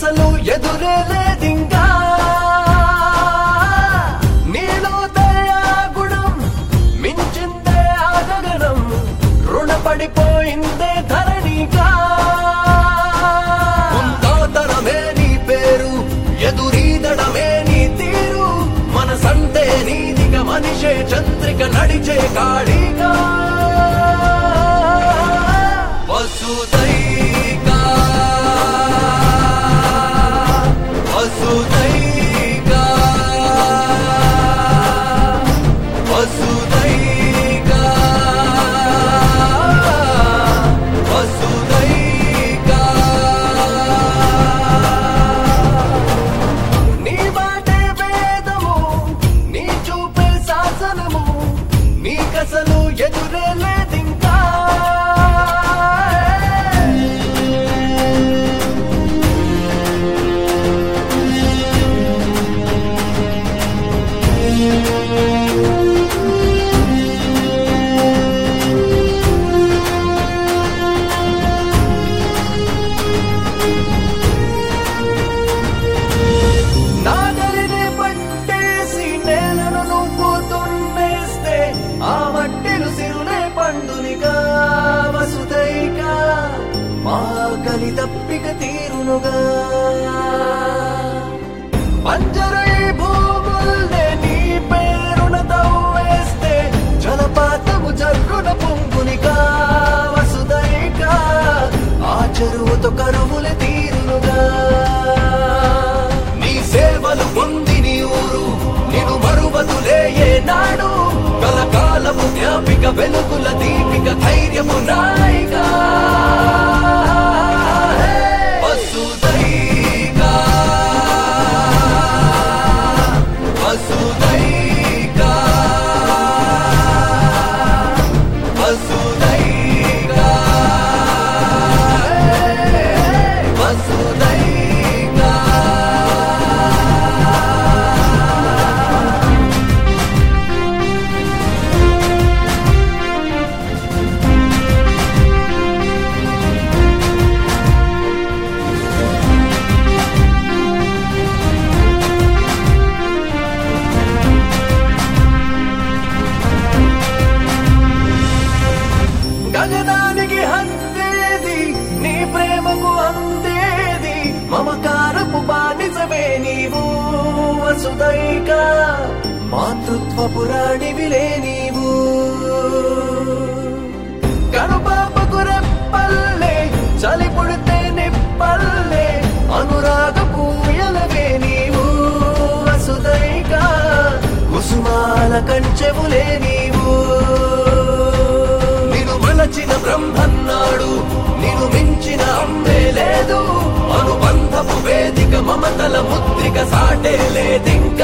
నీకసలు ఎదురే లేదింకా నీలో దయా గుణం మించిందే ఆగగనం రుణపడిపోయిందే ధరణిగా ముందాతరమే నీ పేరు ఎదురీదడమే నీ తీరు మనసంటే నీదిగా మనిషే చంద్రిక నడిచే కాళీగా వసుదైకా వసుదైకా వసుదైకా వసుదైకా నీ మాటే వేదము నీ చూపే శాసనము నీకసలు ఎదురే లేదింకా నాగలిని పట్టేసి నేలను నువ్వు దున్నేస్తే ఆ మట్టిలు సిరులే పండునిగా వసుదైగా మా కలి తప్పిక తీరునుగా పంజరై భూముల్నే నీ పేరున తవ్వేస్తే జలపాతము జరుగున పొంగునిగా వసుదైగా ఆ చెరువుతో కరువుల తీరునుగా నీ సేవలు పొంది నీ ఊరు నిన్ను మరువదులే ఏనాడు కలకాలము జ్ఞాపిక వెలుగుల దీపిక ధైర్యము నాయిగా వసుదైగా వసుదైగా వసుదైగా వసుదైగా గగనానికి హందేది నీ ప్రేమకు అందేది మమకారపు బానిసవే నీవు వసుదైక మాతృత్వ పురాణివిలే నీవు కనుపాపకు రెప్పల్లే చలి పుడితే నిప్పల్లే అనురాగ పూయలవే నీవు వసుదైక కుసుమాల కంచెవులే నీవు నిన్ను మలచిన బ్రహ్మన్నాడు నిన్ను మించిన అమ్మే లేదు అనుబంధపు వేదిక మమతల ముద్రిక సాటే లేదింక